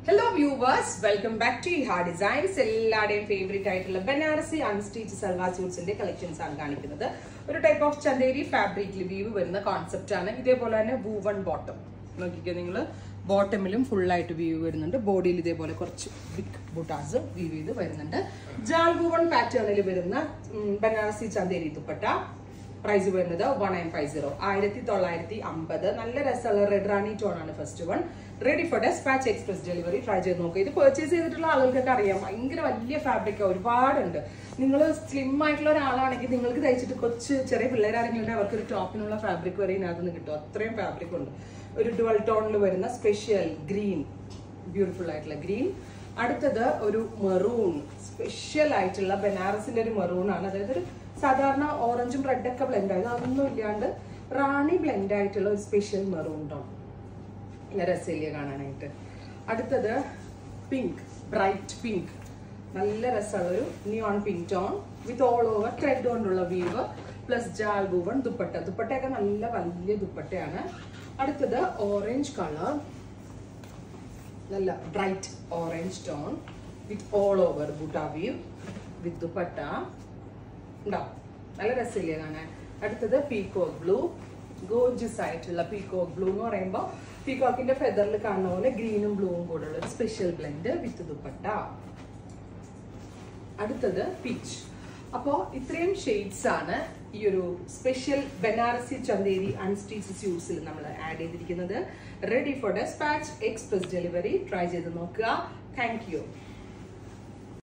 hello viewers welcome back to Iha designs എല്ലാവരുടെയും favourite ആയിട്ടുള്ള Banarasi unstitch salwar സ്യൂട്ട്സിന്റെ കളക്ഷൻസ് ആണ് കാണിക്കുന്നത് ഒരു ടൈപ്പ് ഓഫ് ചന്തേരി ഫാബ്രിക്കിൽ വീവ് വരുന്ന കോൺസെപ്റ്റ് ആണ് ഇതേപോലെ തന്നെ വൂവൺ ബോട്ടം നോക്കിക്കോ നിങ്ങൾ ബോട്ടമിലും ഫുൾ ആയിട്ട് വീവ് വരുന്നുണ്ട് ബോഡിയിൽ ഇതേപോലെ കുറച്ച് ബിഗ് ബുട്ടാസ് വീവ് ചെയ്ത് വരുന്നുണ്ട് ജാൽ വൂവൺ പാറ്റേണിൽ വരുന്ന ഉം, ബനാറസി ചന്തേരി ദുപ്പട്ട പ്രൈസ് വരുന്നത് വൺ നയൻ ഫൈവ് സീറോ ആയിരത്തി തൊള്ളായിരത്തി അമ്പത് നല്ല രസമുള്ള റെഡ് റാണി ടോൺ ആണ് first one ready for despatch express delivery try ചെയ്ത് നോക്കുക ഇത് പർച്ചേസ് ചെയ്തിട്ടുള്ള ആളുകൾക്കൊക്കെ അറിയാം ഭയങ്കര വലിയ ഫാബ്രിക് ഒരുപാടുണ്ട് നിങ്ങൾ സ്ലിം ആയിട്ടുള്ള ഒരാളാണെങ്കിൽ നിങ്ങൾക്ക് തയ്ച്ചിട്ട് കൊച്ച് ചെറിയ പിള്ളേരാണെങ്കിലും അവർക്ക് ഒരു ടോപ്പിനുള്ള ഫാബ്രിക് വരെ ഇതിനകത്ത് നിന്ന് കിട്ടും അത്രയും ഫാബ്രിക് ഉണ്ട് ഒരു ഡുവൽ ടോണിൽ വരുന്ന സ്പെഷ്യൽ ഗ്രീൻ ബ്യൂട്ടിഫുൾ ആയിട്ടുള്ള ഗ്രീൻ അടുത്തത് ഒരു മെറൂൺ സ്പെഷ്യൽ ആയിട്ടുള്ള ബനാറസിന്റെ ഒരു മെറൂൺ ആണ് അതായത് ഒരു സാധാരണ ഓറഞ്ചും റെഡ് ഒക്കെ ബ്ലെൻഡ് ആയത് അതൊന്നും ഇല്ലാണ്ട് റാണി ബ്ലെൻഡ് ആയിട്ടുള്ള ഒരു സ്പെഷ്യൽ മെറൂൺ ടോൺ നല്ല രസമില്ല കാണാനായിട്ട് അടുത്തത് പിങ്ക് ബ്രൈറ്റ് പിങ്ക് നല്ല രസമുള്ള ഒരു neon pink tone with all over thread കൊണ്ടുള്ള വീവ് പ്ലസ് ജാൽ ബൂവൺ ദുപ്പട്ട ദുപ്പട്ടയൊക്കെ നല്ല വലിയ ദുപ്പട്ടയാണ് അടുത്തത് ഓറഞ്ച് കളർ നല്ല bright orange tone with all over butta weave with dupatta ഉണ്ടാവും നല്ല രസമില്ലേ കാണാൻ അടുത്തത് പീകോക്ക് ബ്ലൂ ഗോർജസ് ആയിട്ടുള്ള പീകോക്ക് ബ്ലൂ എന്ന് പറയുമ്പോൾ പീകോക്കിന്റെ ഫെദറിൽ കാണുന്ന പോലെ ഗ്രീനും ബ്ലൂവും കൂടെ ഉള്ള ഒരു സ്പെഷ്യൽ ബ്ലെൻഡ് വിത്ത് ദുപ്പട്ട അടുത്തത് പീച്ച് അപ്പോൾ ഇത്രയും ഷെയ്ഡ്സ് ആണ് ഈ ഒരു സ്പെഷ്യൽ ബനാറസി ചന്തേരി അൺസ്റ്റിച്ച് സ്യൂട്ട്സിൽ നമ്മൾ ആഡ് ചെയ്തിരിക്കുന്നത് ready for despatch express delivery try ചെയ്ത് നോക്കുക താങ്ക് യു